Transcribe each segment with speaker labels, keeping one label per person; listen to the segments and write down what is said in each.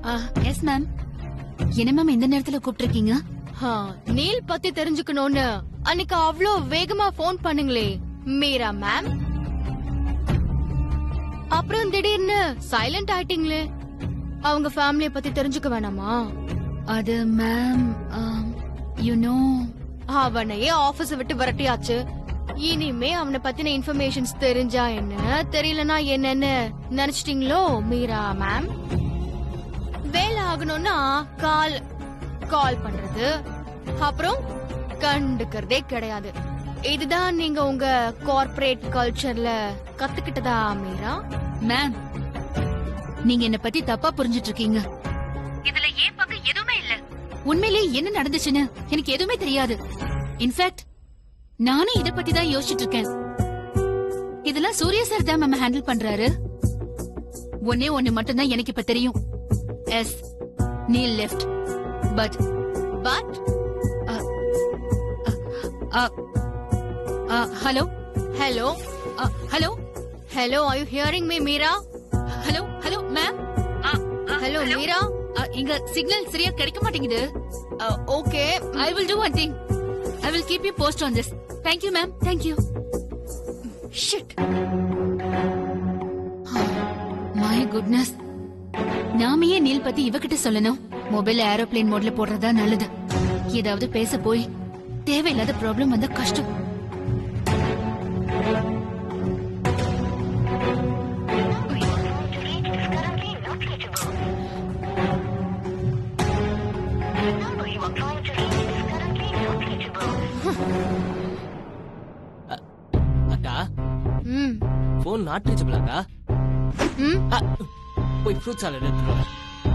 Speaker 1: Yes ma'am என்ன ma'am இந்த நேரத்துல கூப்பிட்டிருக்கீங்க
Speaker 2: ஆ, நீல் பத்தி தெரிஞ்சுக்கணும்னு அன்னைக்கு அவ்ளோ வேகமா ஃபோன் பண்ணுங்களே மீரா மேம் அப்புறம் திடீர்னு சைலண்ட் ஆயிட்டீங்களே அவங்க ஃபேமிலிய பத்தி தெரிஞ்சுக்க வேணாமா
Speaker 1: அது மேம் யூ நோ
Speaker 2: அவனையே ஆபீஸ் விட்டு விரட்டியாச்சு இனிமே அவனை பத்தின இன்ஃபர்மேஷன்ஸ் தெரிஞ்சா என்ன தெரியலனா என்னன்னு நினைச்சிட்டீங்களோ மீரா மேம் வேலை ஆகணும்னா கால் கால் பண்றது அப்புறம் கண்டுக்கிறதே கிடையாது இதுதான் நீங்க உங்க கார்ப்பரேட் கல்ச்சர்ல கத்துக்கிட்டதா மீரா
Speaker 1: மேம் நீங்க என்ன பத்தி தப்பா புரிஞ்சிட்டு இருக்கீங்க இதுல ஏன் பங்கு எதுவுமே இல்ல உண்மையிலேயே என்ன நடந்துச்சுன்னு எனக்கு எதுவுமே தெரியாது இன்ஃபேக்ட் நானும் இத பத்தி தான் யோசிச்சுட்டு இருக்கேன் இதெல்லாம் சூர்யா சார் தான் மேம் ஹேண்டில் பண்றாரு ஒன்னே ஒண்ணு மட்டும் தான் எனக்கு இப்ப தெரியும் yes Neel left but
Speaker 2: but
Speaker 1: hello
Speaker 2: hello
Speaker 1: hello
Speaker 2: hello are you hearing me Meera
Speaker 1: hello hello ma'am
Speaker 2: hello Meera
Speaker 1: இங்க சிக்னல் சரியா கிடைக்க மாட்டேங்குது
Speaker 2: okay
Speaker 1: I will do one thing. I will keep you post on this. Thank you, ma'am. Thank you.
Speaker 2: Shit
Speaker 1: My goodness. நாம ஏன் Neil பத்தி இவகிட்ட சொல்லணும் mobile aeroplane மோட்ல போடுறதா நல்லது ஏதாவது பேச போய் தேவையில்லாத ப்ராப்ளம் வந்தா கஷ்டம்
Speaker 3: அக்கா
Speaker 2: ம்
Speaker 3: போன் நாட் ரீச்சபிள் அக்கா
Speaker 2: ம்
Speaker 3: அ, போய் ஃப்ரூட் சாலட் எடுத்துட்டு வா.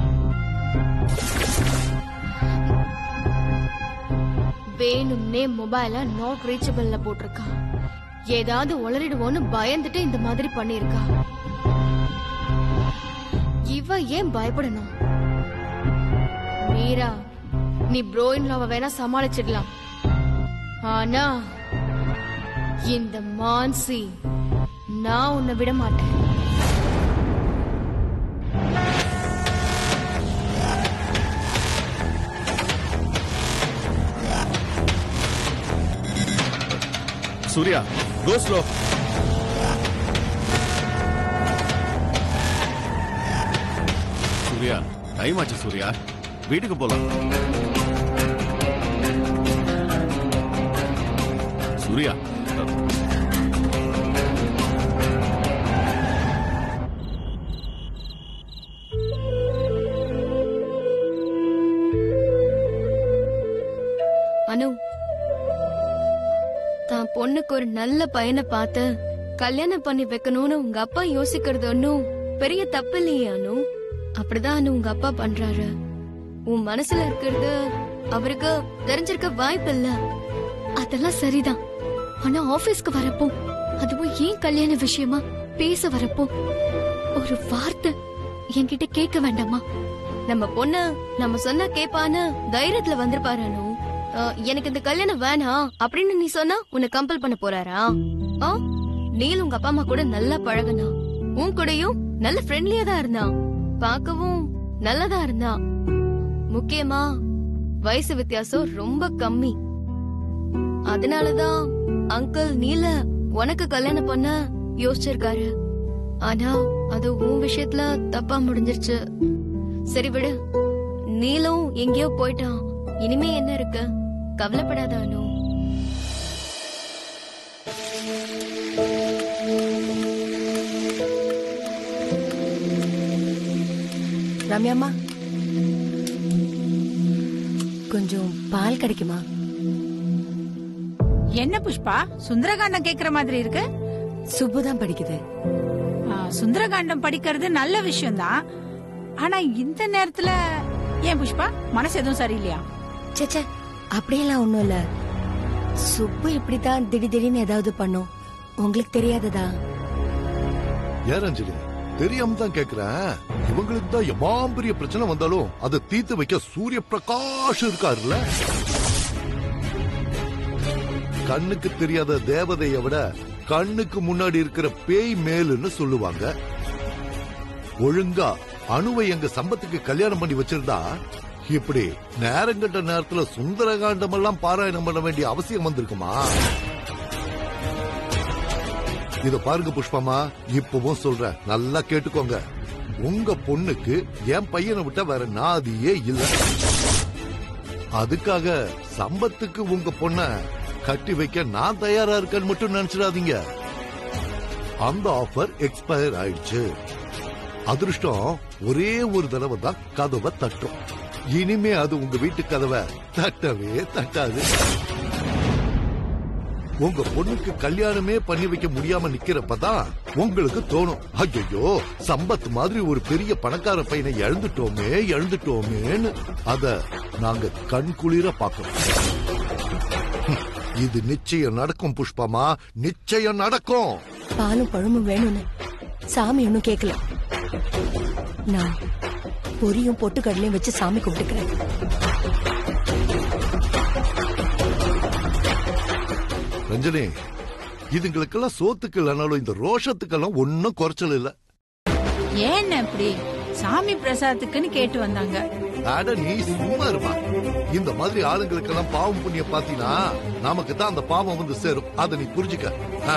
Speaker 2: வேணும்னே மொபைல நாட் ரீச்சபிள்ல போட்டிருக்கா ஏதாவது உளறிடுவோன்னு பயந்துட்டு இந்த மாதிரி பண்ணிருக்கா இவ ஏன் பயப்படணும் மீரா நீ ப்ரோயின் லவ வேணா சமாளிச்சிடலாம் ஆனா இந்த மான்சி நான் உன்னை விட மாட்டேன்
Speaker 4: Surya go slow Surya time ஆச்சு சூர்யா வீட்டுக்கு போலாம் சூர்யா
Speaker 2: அனு தான் பொண்ணுக்கு ஒரு நல்ல பையனை பார்த்து கல்யாணம் பண்ணி வைக்கணும்னு உங்க அப்பா யோசிக்கிறது ஒன்னும் பெரிய தப்பு இல்லையே அனு அப்படிதான் அனு உங்க அப்பா பண்றாரு உன் மனசுல இருக்கிறது அவருக்கு தெரிஞ்சிருக்க வாய்ப்பு இல்ல அதெல்லாம் சரிதான் ஆனா ஆபீஸ்க்கு வரப்போ அதுவும் ஏன் கல்யாண விஷயமா பேச வரப்போ ஒரு வார்த்தை என்கிட்ட கேட்க வேண்டாமா நம்ம பொண்ணு நம்ம சொன்னா கேப்பான்னு தைரியத்துல வந்திருப்பாரு அனு அஹ், எனக்கு இந்த கல்யாணம் வேணாம் அப்படின்னு நீ சொன்னா உன்னை கம்பல் பண்ண போறாரா ஆ? நீல் உங்க அப்பா அம்மா கூட நல்லா பழகுனா உன் கூடயும் நல்ல ஃப்ரெண்ட்லியா தான் இருந்தான் பார்க்கவும் நல்லதா இருந்தான் முக்கியமா வயசு வித்தியாசம் ரொம்ப கம்மி அதனாலதான் அங்கிள் நீல உனக்கு கல்யாணம் பண்ண யோசிச்சிருக்காரு ஆனா அது உன் விஷயத்துல தப்பா முடிஞ்சிருச்சு சரி விடு நீலும் எங்கேயோ போயிட்டான் இனிமே என்ன இருக்கு கவலைப்படாத அனு
Speaker 5: ரம்யாம்மா கொஞ்சம் பால் கிடைக்குமா
Speaker 6: என்ன புஷ்பா சுந்தரகாண்டம் கேக்குற மாதிரி இருக்கு
Speaker 5: சுப்பு தான் படிக்குது
Speaker 6: ஆ, சுந்தரகாண்டம் படிக்கிறது நல்ல விஷயம்தான் ஆனா இந்த நேரத்துல ஏன் புஷ்பா மனசு எதுவும் சரியில்லையா
Speaker 5: சேச்சே அப்படியெல்லாம் ஒண்ணும் இல்ல சுப்பு இப்படித்தான் திடீர் திடீர்னு ஏதாவது பண்ணும் உங்களுக்கு தெரியாததா
Speaker 7: ஏன் அஞ்சலி தெரியாம தான் கேக்குறேன் இவங்களுக்கு தான் எமாம் பெரிய பிரச்சனை வந்தாலும் அதை தீர்த்து வைக்க சூரிய பிரகாஷ் இருக்காருல்ல கண்ணுக்கு தெரியாத தேவதையை விட கண்ணுக்கு முன்னாடி இருக்கிற பேய் மேலுன்னு சொல்லுவாங்க ஒழுங்கா அணுவை எங்க சம்பத்துக்கு கல்யாணம் பண்ணி வச்சிருந்தா இப்படி நேரங்கட்ட நேரத்துல சுந்தரகாண்டம் எல்லாம் பாராயணம் பண்ண வேண்டிய அவசியம் வந்திருக்குமா இத பாருங்க புஷ்பமா இப்பவும் சொல்றேன் நல்லா கேட்டுக்கோங்க உங்க பொண்ணுக்கு என் பையனை விட்டா வேற நாதியே இல்ல அதுக்காக சம்பத்துக்கு உங்க பொண்ண கட்டி வைக்க நான் தயாரா இருக்கேன்னு மட்டும் நினைச்சிடாதீங்க அந்த ஆஃபர் எக்ஸ்பயர் ஆயிடுச்சு அதிர்ஷ்டம் ஒரே ஒரு தடவை தான் கதவை தட்டும் இனிமே அது உங்க வீட்டு கதவை தட்டவே தட்டாது உங்க பொண்ணுக்கு கல்யாணமே பண்ணி வைக்க முடியாம நிக்கிறப்பதான் உங்களுக்கு தோணும் ஐயோ சம்பத் மாதிரி ஒரு பெரிய பணக்கார பையனை இழந்துட்டோமே இழந்துட்டோமேன்னு அத நாங்க கண் குளிர பாக்கிறோம் ஹம், இது நிச்சயம் நடக்கும் புஷ்பமா நிச்சயம் நடக்கும்
Speaker 5: பாலும் பழமும் வேணும்னு சாமி ஒன்னும் கேட்கல நான் பொரியும் பொட்டுக்கடலையும் வச்சு சாமி கும்பிட்டுக்கிறேன்
Speaker 7: ரஞ்சனி இதுங்களுக்கெல்லாம் சோத்துக்கு இல்லைனாலும் இந்த ரோஷத்துக்கெல்லாம் ஒன்னும் குறைச்சல் இல்ல
Speaker 6: ஏன் இப்படி சாமி பிரசாதத்துக்குன்னு கேட்டு வந்தாங்க
Speaker 7: அட நீ சும்மா இருமா இந்த மாதிரி ஆளுங்களுக்கெல்லாம் பாவம் புண்ணியம் பாத்தீங்கன்னா நமக்கு தான் அந்த பாவம் வந்து சேரும் அதை நீ புரிஞ்சுக்க ஆ.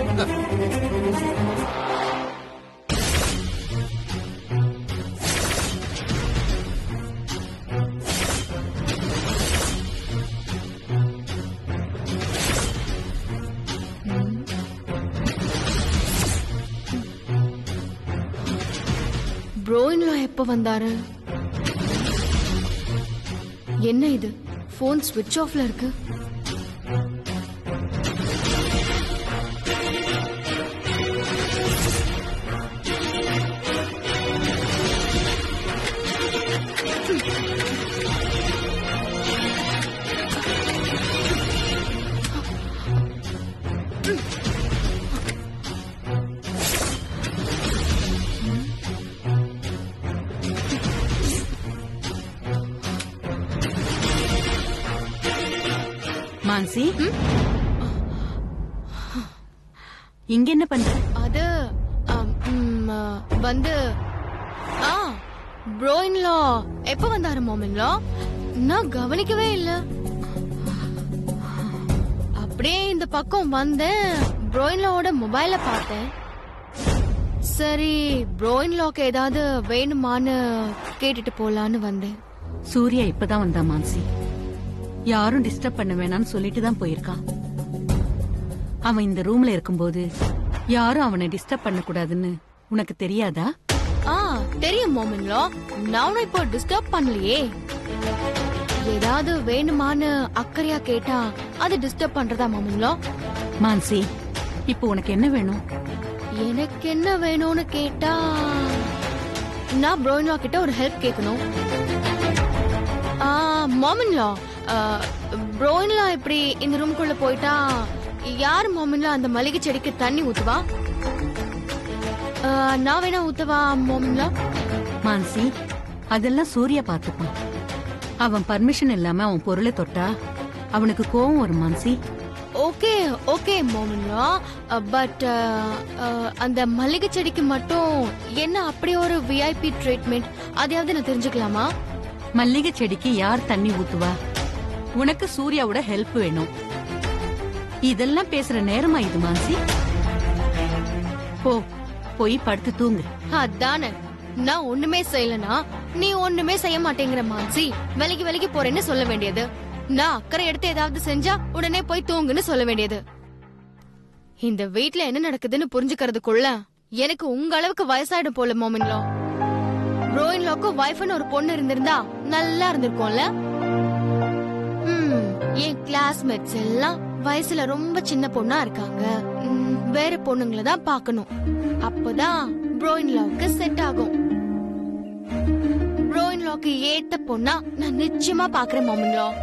Speaker 2: ப்ரோயின்ல எப்ப வந்தாரு என்ன இது போன் ஸ்விட்ச் ஆஃப்ல இருக்கு
Speaker 8: மான்சி இங்க என்ன பண்ற
Speaker 2: அது ஆம், ம், ஆ, வந்து ஆ ப்ரோயின்லா எப்ப வந்தாரு மோமின்லா நான் கவனிக்கவே இல்ல அப்படியே இந்த பக்கம் வந்தேன் ப்ரோயின்லாவோட மொபைல பார்த்தேன் சரி ப்ரோயின்லாக்கு ஏதாவது வேணுமான்னு கேட்டுட்டு போலான்னு வந்தேன்
Speaker 8: சூர்யா இப்பதான் வந்தா மான்சி யாரும் டிஸ்டர்ப் பண்ண வேணாம்னு சொல்லிட்டு தான் போயிருக்கான் அவன் இந்த ரூம்ல இருக்கும்போது யாரும் அவனை டிஸ்டர்ப் பண்ண கூடாதுன்னு உனக்கு தெரியாதா
Speaker 2: ஆ தெரியும் மோமின்லா நானும் இப்போ டிஸ்டர்ப் பண்ணலையே ஏதாவது வேணுமான்னு அக்கறையா கேட்டா அது டிஸ்டர்ப் பண்றதா மோமின்லா
Speaker 8: மான்சி இப்போ உனக்கு என்ன வேணும்
Speaker 2: எனக்கு என்ன வேணும்னு கேட்டா நான் ப்ரோயின்லா கிட்ட ஒரு ஹெல்ப் கேட்கணும் ஆ மாமின்லா ப்ரோயின்லா இப்படி இந்த ரூம்குள்ள போயிட்டா யார் மாமின்லா அந்த மளிகை செடிக்கு தண்ணி ஊத்துவா ஆ, நான் வேணா ஊத்துவா மாமின்லா
Speaker 8: மான்சி அதெல்லாம் சூர்யா பாத்துப்பான் அவன் பர்மிஷன் இல்லாம அவன் பொருளை தொட்டா அவனுக்கு கோவம் வரும் மான்சி
Speaker 2: ஓகே ஓகே மோமின்லா பட் அந்த மல்லிகை செடிக்கு மட்டும் என்ன அப்படி ஒரு விஐபி ட்ரீட்மெண்ட் அதையாவது நான் தெரிஞ்சுக்கலாமா
Speaker 8: மல்லிகை செடிக்கு யார் தண்ணி ஊத்துவா உனக்கு சூர்யாவோட ஹெல்ப் வேணும் இதெல்லாம் பேசுற நேரமா இது மான்சி போ போய் படுத்து தூங்கு
Speaker 2: அதானே நான் ஒண்ணுமே செய்யலனா நீ ஒண்ணுமே செய்ய மாட்டேங்கிற மான்சி விலைக்கு விலைக்கு போறேன்னு சொல்ல வேண்டியது நான் அக்கறை எடுத்து ஏதாவது செஞ்சா உடனே போய் தூங்குன்னு சொல்ல வேண்டியது இந்த வீட்ல என்ன நடக்குதுன்னு புரிஞ்சுக்கிறதுக்குள்ள எனக்கு உங்க அளவுக்கு வயசாயிடும் போல மோமின்லோ ரோயின்லோக்கும் வைஃப்னு ஒரு பொண்ணு இருந்திருந்தா நல்லா இருந்திருக்கும்ல ம், என் கிளாஸ்மேட்ஸ் எல்லாம் வயசுல ரொம்ப சின்ன பொண்ணா இருக்காங்க ம், வேற பொண்ணுங்கள தான் பார்க்கணும் அப்பதான் ப்ரோயின் லாவுக்கு செட் ஆகும் ப்ரோயின் லாவுக்கு ஏத்த பொண்ணா நான் நிச்சயமா பாக்குறேன் மாமன் லா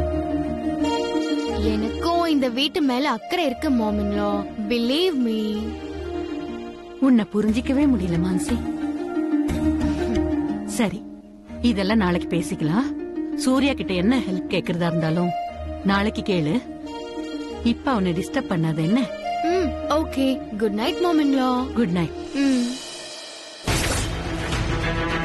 Speaker 2: எனக்கும் இந்த வீட்டு மேல அக்கறை இருக்கு மாமன் லா பிலீவ் மீ
Speaker 8: உன்னை புரிஞ்சிக்கவே முடியல மான்சி சரி இதெல்லாம் நாளைக்கு பேசிக்கலாம் சூர்யா கிட்ட என்ன ஹெல்ப் கேக்குறதா இருந்தாலும் நாளைக்கு கேளு இப்ப அவனை டிஸ்டர்ப் பண்ணாத என்ன
Speaker 2: ம் ஓகே குட் நைட் மாமன் லா
Speaker 8: குட் நைட்
Speaker 2: ம்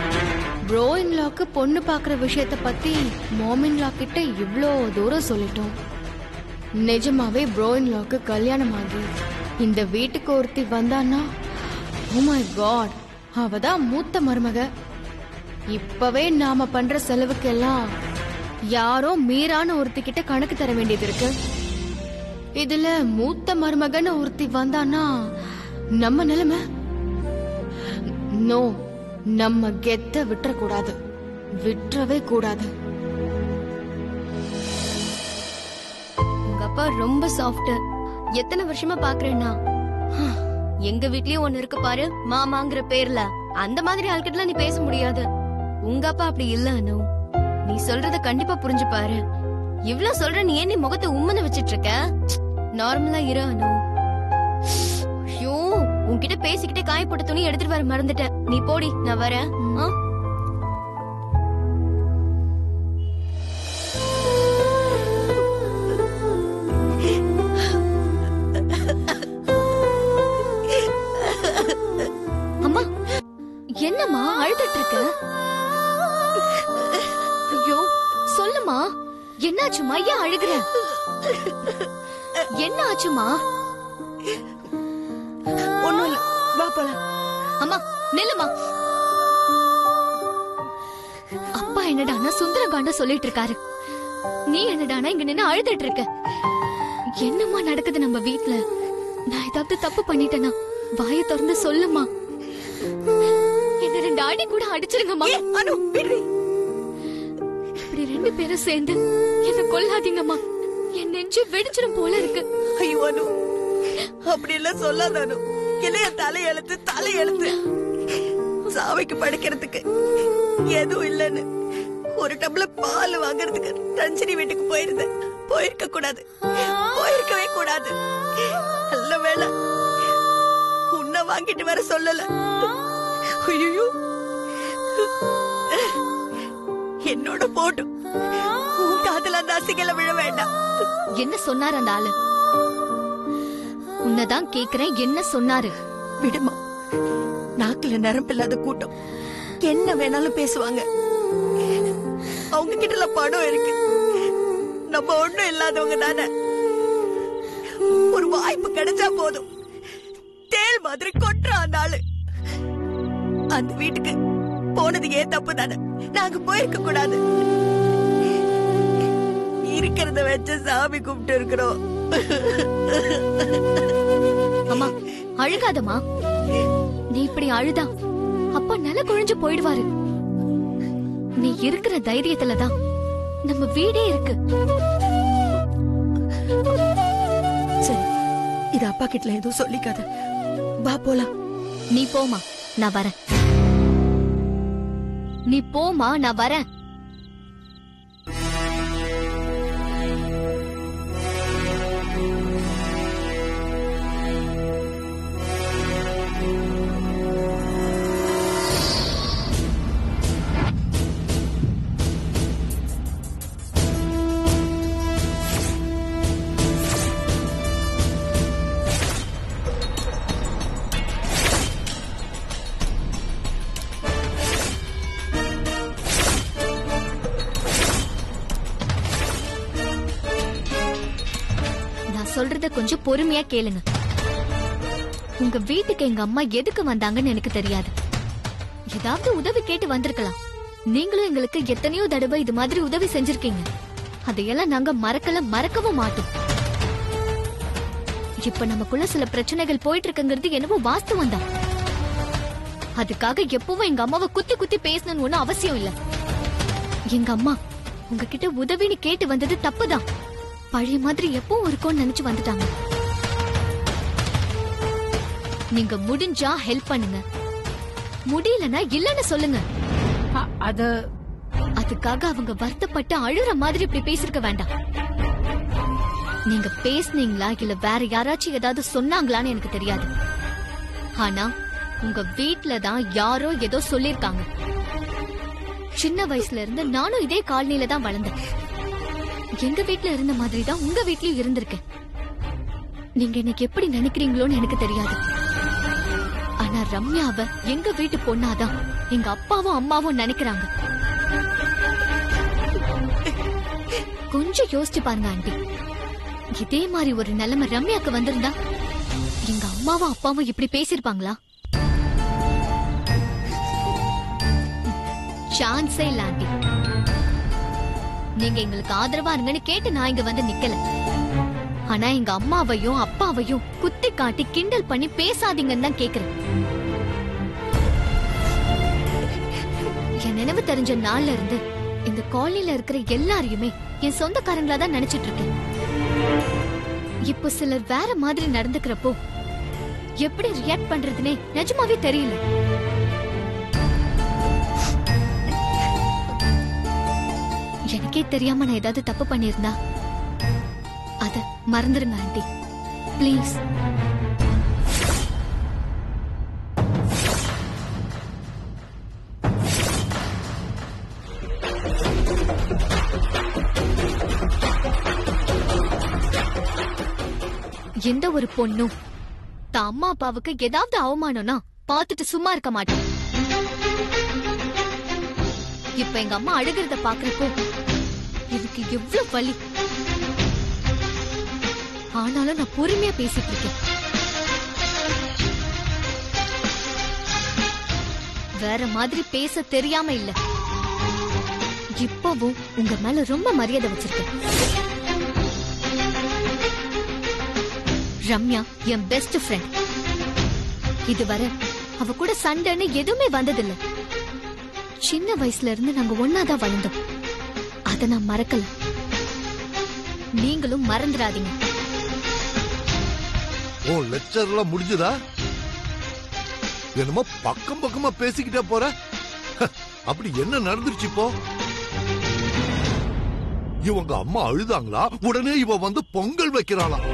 Speaker 2: ப்ரோ இன்லாக்கு பொண்ணு பாக்குற விஷயத்த பத்தி மாம் இன்லா கிட்ட இவ்ளோ தூரம் சொல்லிட்டோம் நிஜமாவே ப்ரோ இன்லாக்கு கல்யாணம் ஆகி இந்த வீட்டுக்கு ஒருத்தி வந்தான்னா ஓ மை காட் அவ தான் மூத்த மருமக இப்பவே நாம பண்ற செலவுக்கெல்லாம் யாரோ மீறான ஒருத்தி கிட்ட கணக்கு தர வேண்டியது இருக்கு இதுல மூத்த மருமகன்னு ஒருத்தி வந்தானா நம்ம நிலைமை நோ நம்ம கெத்த விட்டுற கூடாது விட்டுறவே கூடாது உங்க அப்பா ரொம்ப சாஃப்ட் எத்தனை வருஷமா பாக்குறேன்னா எங்க வீட்லயும் ஒண்ணு இருக்கு பாரு மாமாங்கிற பேர்ல அந்த மாதிரி ஆள்கிட்ட நீ பேச முடியாது உங்க அப்பா அப்படி இல்ல அனு நீ சொல்றத கண்டிப்பா புரிஞ்சு பாரு இவ்ளோ சொல்ற நீ ஏன் நீ முகத்தை உம்மன வச்சிட்டு இருக்க நார்மலா இரு அனு ஐயோ உன்கிட்ட பேசிக்கிட்டே காயப்பட்ட துணி எடுத்துட்டு வர மறந்துட்டேன் நீ போடி நான் வரேன் ஆ? அம்மா என்னம்மா அழுதுட்டு இருக்க ஐயோ சொல்லுமா என்னாச்சுமா ஏன் அழுகுற என்ன ஆச்சுமா
Speaker 5: ஒண்ணும் இல்ல வா போலாம்
Speaker 2: அம்மா நில்லுமா அப்பா என்னடானா சுந்தரகாண்ட சொல்லிட்டு இருக்காரு நீ என்னடானா இங்க நின்னு அழுதுட்டு இருக்க என்னம்மா நடக்குது நம்ம வீட்ல நான் ஏதாவது தப்பு பண்ணிட்டேனா வாயை திறந்து சொல்லுமா என்ன ரெண்டு அடி கூட அடிச்சிருங்கம்மா
Speaker 5: அனு விடுறி
Speaker 2: இப்படி ரெண்டு பேரும் சேர்ந்து என்ன கொல்லாதீங்கம்மா என் நெஞ்சு வெடிச்சிடும் போல இருக்கு
Speaker 5: ஐயோ அனு அப்படி எல்லாம் சொல்லாத அனு இளைய தலையெழுத்து தலையெழுத்து சாவைக்கு படைக்கிறதுக்கு எதுவும் இல்லைன்னு ஒரு டம்ளர் பால் வாங்குறதுக்கு ரஞ்சினி வீட்டுக்கு போயிருந்தேன் போயிருக்க கூடாது போயிருக்கவே கூடாது நல்ல வேளை உன்னை வாங்கிட்டு வர சொல்லல ஐயோ என்னோட போட்டும் உன் காதுல அந்த அசிங்கல விழ வேண்டாம்
Speaker 2: என்ன சொன்னாரு அந்த ஆளு உன்னதான் கேக்குறேன் என்ன சொன்னாரு
Speaker 5: விடுமா நாக்குல நரம்பில்லாத கூட்டம் என்ன வேணாலும் பேசுவாங்க அவங்க கிட்ட எல்லாம் பணம் இருக்கு நம்ம ஒண்ணும் இல்லாதவங்க தானே ஒரு வாய்ப்பு கிடைச்சா போதும் தேள் மாதிரி கொட்டுறான் அந்த ஆளு அந்த வீட்டுக்கு போனது ஏன் தப்பு தானே நாங்க போயிருக்க கூடாது இருக்கிறத வச்சு சாமி கும்பிட்டு இருக்கிறோம்
Speaker 2: அம்மா அழுகாதம்மா நீ இப்படி அழுதா அப்பா நில குழிஞ்சு போயிடுவாரு நீ இருக்கிற தைரியத்துலதான் நம்ம வீடே இருக்கு
Speaker 5: சரி இது அப்பா கிட்ட எதுவும் சொல்லிக்காத வா போலாம்
Speaker 2: நீ போமா நான் வரேன் நீ போமா நான் வரேன் நான் சொல்றத கொஞ்சம் பொறுமையா கேளுங்க உங்க வீட்டுக்கு எங்க அம்மா எதுக்கு வந்தாங்கன்னு எனக்கு தெரியாது ஏதாவது உதவி கேட்டு வந்திருக்கலாம் நீங்களும் எங்களுக்கு எத்தனையோ தடவை இது மாதிரி உதவி செஞ்சிருக்கீங்க அதையெல்லாம் நாங்க மறக்கல மறக்கவும் மாட்டோம் இப்ப நமக்குள்ள சில பிரச்சனைகள் போயிட்டு இருக்குங்கிறது என்னவோ வாஸ்தவம் தான் அதுக்காக எப்பவும் எங்க அம்மாவை குத்தி குத்தி பேசணும்னு ஒண்ணும் அவசியம் இல்ல எங்க அம்மா உங்ககிட்ட உதவின்னு கேட்டு வந்தது தப்புதான் பழைய மாதிரி எப்பவும் இருக்கும்னு நினைச்சு வந்துட்டாங்க நீங்க முடிஞ்சா ஹெல்ப் பண்ணுங்க முடியலன்னா இல்லன்னு சொல்லுங்க
Speaker 6: அ- அது
Speaker 2: அதுக்காக அவங்க வருத்தப்பட்டு அழுற மாதிரி இப்படி பேசிருக்க வேண்டாம் நீங்க பேசுனீங்களா இல்ல வேற யாராச்சும் ஏதாவது சொன்னாங்களான்னு எனக்கு தெரியாது ஆனா உங்க வீட்ல தான் யாரோ ஏதோ சொல்லிருக்காங்க சின்ன வயசுல இருந்து நானும் இதே காலனில தான் வளர்ந்தேன் எங்க வீட்ல இருந்த மாதிரி தான் உங்க வீட்லயும் இருந்திருக்கேன் நீங்க இன்னைக்கு எப்படி நினைக்கிறீங்களோன்னு எனக்கு தெரியாது ஆனா ரம்யாவ எங்க வீட்டு பொண்ணாதான் எங்க அப்பாவும் அம்மாவும் நினைக்கிறாங்க கொஞ்சம் யோசிச்சு பாருங்க ஆண்டி இதே மாதிரி ஒரு நிலைமை ரம்யாக்கு வந்திருந்தா எங்க அம்மாவும் அப்பாவும் இப்படி பேசிருப்பாங்களா சான்ஸே இல்ல ஆண்டி நீங்க எங்களுக்கு ஆதரவா இருங்கன்னு கேட்டு நான் இங்க வந்து நிக்கல ஆனா எங்க அம்மாவையும் அப்பாவையும் குத்தி காட்டி கிண்டல் பண்ணி பேசாதீங்கன்னு தான் கேக்குறேன் என் நினைவு தெரிஞ்ச நாள்ல இருந்து இந்த காலனில இருக்கிற எல்லாரையுமே என் சொந்தக்காரங்களா தான் நினைச்சிட்டு இருக்கேன் இப்போ சிலர் வேற மாதிரி நடந்துக்கிறப்போ எப்படி ரியாக்ட் பண்றதுனே நிஜமாவே தெரியல எனக்கே தெரியாம நான் ஏதாவது தப்பு பண்ணியிருந்தா அத மறந்துருங்க ஆண்டி ப்ளீஸ் எந்த ஒரு பொண்ணும் தான் அம்மா அப்பாவுக்கு ஏதாவது அவமானம்னா பார்த்துட்டு சும்மா இருக்க மாட்டேன் இப்ப எங்க அம்மா அழுகிறத பாக்குறப்போ எனக்கு எவ்வளவு வலி ஆனாலும் நான் பொறுமையா பேசிட்டு இருக்கேன் வேற மாதிரி பேச தெரியாம இல்ல இப்பவும் உங்க மேல ரொம்ப மரியாதை வச்சிருக்கேன் ரம்யா என் பெஸ்ட் ஃப்ரெண்ட் இதுவரை அவ கூட சண்டைன்னு எதுவுமே வந்ததில்ல சின்ன வயசுல இருந்து நாங்க ஒன்னாதான் வளர்ந்தோம் அத நான் மறக்கல நீங்களும் மறந்துடாதீங்க
Speaker 7: உன் லெக்சர் எல்லாம் முடிஞ்சுதா என்னமோ பக்கம் பக்கமா பேசிக்கிட்டே போற ஹ, அப்படி என்ன நடந்துருச்சு இப்போ இவங்க அம்மா அழுதாங்களா உடனே இவ வந்து பொங்கல் வைக்கிறாளாம்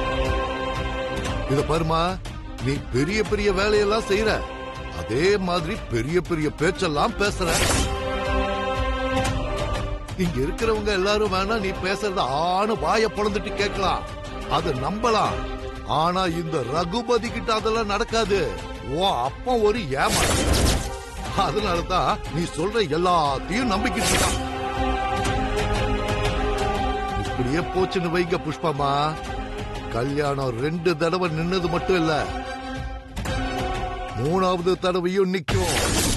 Speaker 7: இத பாருமா நீ பெரிய பெரிய வேலையெல்லாம் செய்யற அதே மாதிரி பெரிய பெரிய பேச்செல்லாம் பேசுற இங்க இருக்கிறவங்க எல்லாரும் வேணா நீ பேசுறத ஆணு வாய பொழந்துட்டு கேட்கலாம் அது நம்பலாம் ஆனா இந்த ரகுபதி கிட்ட அதெல்லாம் நடக்காது ஓ அப்பா ஒரு ஏமா அதனாலதான் நீ சொல்ற எல்லாத்தையும் நம்பிக்கிட்டு இருக்கான் இப்படியே போச்சுன்னு வைங்க புஷ்பமா கல்யாணம் ரெண்டு தடவை நின்னது மட்டும் இல்ல மூணாவது தடவையும் நிக்கும்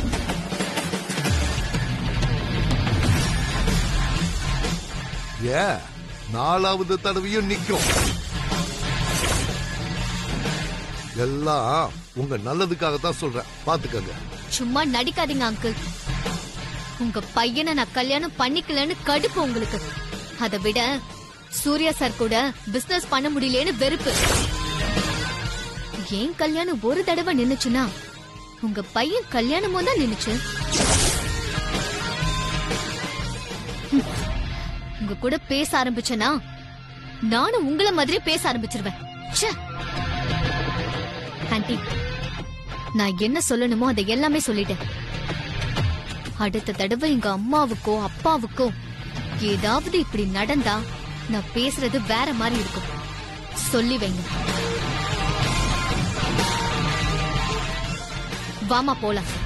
Speaker 7: ஏ நாலாவது தடவையும் நிக்கும் எல்லாம் உங்க நல்லதுக்காக தான் சொல்றேன் பாத்துக்கங்க
Speaker 2: சும்மா நடிக்காதீங்க அங்கிள் உங்க பையனை நான் கல்யாணம் பண்ணிக்கலன்னு கடுப்பு உங்களுக்கு அதை விட சூர்யா சார் கூட பிசினஸ் பண்ண முடியலன்னு வெறுப்பு ஏன் கல்யாணம் ஒரு தடவை நின்னுச்சுன்னா உங்க பையன் கல்யாணமும் தான் நின்னுச்சு ஹம். உங்க கூட பேச ஆரம்பிச்சனா நானும் உங்கள மாதிரி பேச ஆரம்பிச்சிருவேன் ச்சே. ஆண்டி நான் என்ன சொல்லணுமோ அதை எல்லாமே சொல்லிட்டேன் அடுத்த தடவை எங்க அம்மாவுக்கோ அப்பாவுக்கோ ஏதாவது இப்படி நடந்தா நான் பேசுறது வேற மாதிரி இருக்கும் சொல்லி வைங்க வாமா போலாம்